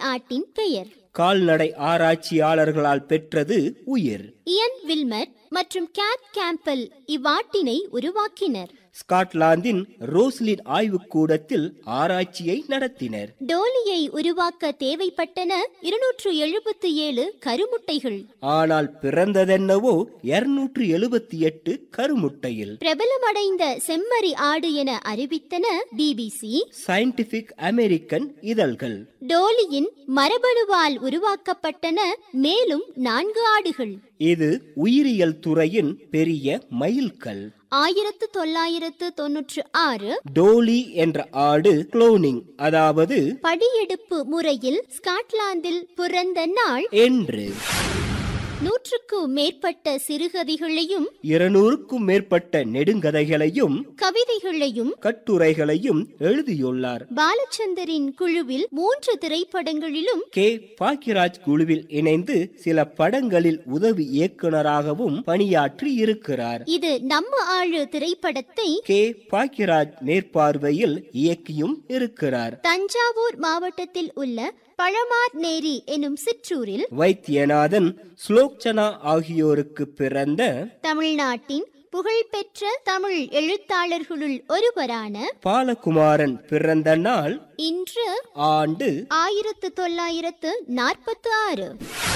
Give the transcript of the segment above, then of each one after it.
ஆட்டின் பெயர் கால்நடை ஆராய்ச்சியாளர்களால் பெற்றது உயிர் இயன் வில்மர் மற்றும் கேட் கேம்பல் இவ்வாட்டினை உருவாக்கினர் ஸ்காட்லாந்தின் ரோஸ்லின் ஆய்வுக்கூடத்தில் ஆராய்ச்சியை நடத்தினர் டோலியை உருவாக்க தேவைப்பட்டன இருநூற்று எழுபத்தி ஏழு கருமுட்டைகள் ஆனால் பிறந்ததென்னவோ இருநூற்று எழுபத்தி எட்டு கருமுட்டையில் பிரபலமடைந்த செம்மறி ஆடு என அறிவித்தன பிபிசி சயின்டிபிக் அமெரிக்கன் இதழ்கள் டோலியின் மரபணுவால் உருவாக்கப்பட்டன மேலும் நான்கு ஆடுகள் இது உயிரியல் துறையின் பெரிய மைல்கல் ஆயிரத்து தொள்ளாயிரத்து தொன்னூற்று ஆறு டோலி என்ற ஆடு குளோனிங் அதாவது படியெடுப்பு முறையில் ஸ்காட்லாந்தில் பிறந்த நாள் என்று நூற்றுக்கு மேற்பட்ட சிறுகதைகளையும் இருநூறுக்கும் மேற்பட்ட நெடுங்கதைகளையும் கவிதைகளையும் கட்டுரைகளையும் எழுதியுள்ளார் பாலச்சந்தரின் குழுவில் மூன்று திரைப்படங்களிலும் கே பாக்கியராஜ் குழுவில் இணைந்து சில படங்களில் உதவி இயக்குனராகவும் பணியாற்றி இருக்கிறார் இது நம்ம ஆளு திரைப்படத்தை கே பாக்கியராஜ் மேற்பார்வையில் இயக்கியும் இருக்கிறார் தஞ்சாவூர் மாவட்டத்தில் உள்ள பழமார் நேரி எனும் சிற்றூரில் வைத்தியநாதன் ஸ்லோக்சனா ஆகியோருக்கு பிறந்த தமிழ்நாட்டின் புகழ்பெற்ற தமிழ் எழுத்தாளர்களுள் ஒருவரான பாலகுமாரன் பிறந்த நாள் இன்று ஆண்டு ஆயிரத்து தொள்ளாயிரத்து நாற்பத்தி ஆறு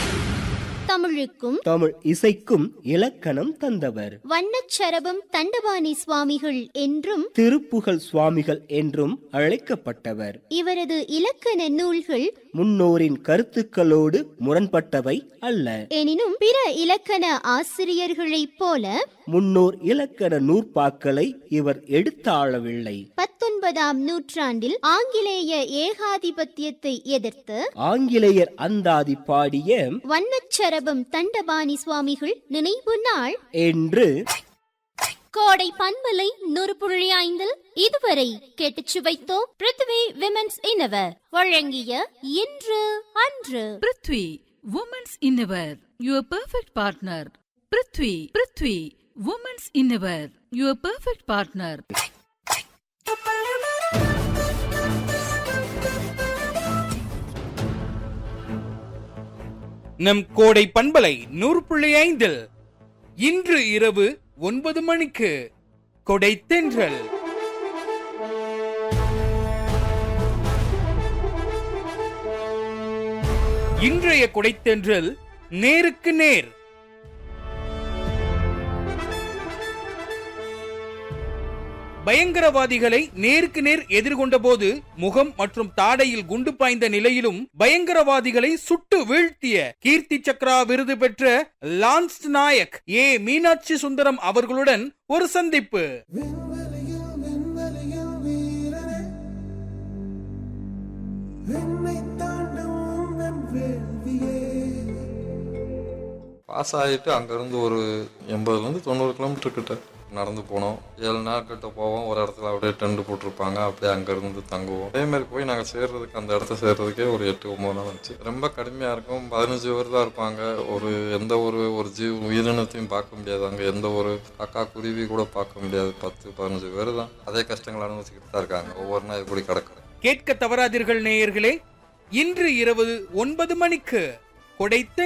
தமிழுக்கும் தமிழ் இசைக்கும் இலக்கணம் தந்தவர் வண்ணச்சரபம் தண்டபாணி சுவாமிகள் என்றும் திருப்புகழ் சுவாமிகள் என்றும் அழைக்கப்பட்டவர் இவரது இலக்கண நூல்கள் முன்னோரின் கருத்துக்களோடு முரண்பட்டவை அல்ல எனினும் பிற இலக்கண ஆசிரியர்களைப் போல முன்னோர் இலக்கண நூற்பாக்களை இவர் எடுத்தாளவில்லை பத்தொன்பதாம் நூற்றாண்டில் ஆங்கிலேய ஏகாதிபத்தியத்தை எதிர்த்து ஆங்கிலேயர் அந்தாதி பாடிய வண்ணச்சரபம் தண்டபாணி சுவாமிகள் நினைவு நாள் என்று கோடை பண்பலை நூறு புள்ளி ஐந்தில் இதுவரை கேட்டுச் சுவைத்தோம் பிருத்வி விமென்ஸ் இனவர் வழங்கிய இன்று அன்று prithvi women's innerwear your perfect partner prithvi prithvi women's innerwear your perfect partner நம் கோடை பண்பலை நூறு புள்ளி ஐந்தில் இன்று இரவு ஒன்பது மணிக்கு கொடை தென்றல் இன்றைய கொடைத்தென்றல் நேருக்கு நேர் பயங்கரவாதிகளை நேருக்கு நேர் எதிர்கொண்ட போது முகம் மற்றும் தாடையில் குண்டு பாய்ந்த நிலையிலும் பயங்கரவாதிகளை சுட்டு வீழ்த்திய கீர்த்தி சக்ரா விருது பெற்ற லான்ஸ் நாயக் ஏ மீனாட்சி சுந்தரம் அவர்களுடன் ஒரு சந்திப்பு பாஸ் ஆகிட்டு அங்கேருந்து ஒரு எண்பதுலேருந்து தொண்ணூறு கிலோமீட்டர் கிட்ட நடந்து போனோம் ஏழு நாள் கிட்ட போவோம் ஒரு இடத்துல அப்படியே டென்ட் போட்டிருப்பாங்க அப்படியே அங்கேருந்து தங்குவோம் அதே மாதிரி போய் நாங்கள் சேர்றதுக்கு அந்த இடத்த சேர்றதுக்கே ஒரு எட்டு ஒம்பது நாள் ஆச்சு ரொம்ப கடுமையாக இருக்கும் பதினஞ்சு பேர் தான் இருப்பாங்க ஒரு எந்த ஒரு ஒரு ஜீவ உயிரினத்தையும் பார்க்க முடியாது அங்கே எந்த ஒரு காக்கா குருவி கூட பார்க்க முடியாது பத்து பதினஞ்சு பேர் தான் அதே கஷ்டங்களை அனுபவிச்சுக்கிட்டு தான் இருக்காங்க ஒவ்வொரு நாள் இப்படி கிடக்குறேன் கேட்க தவறாதீர்கள் நேயர்களே இன்று இரவு ஒன்பது மணிக்கு கொடைத்த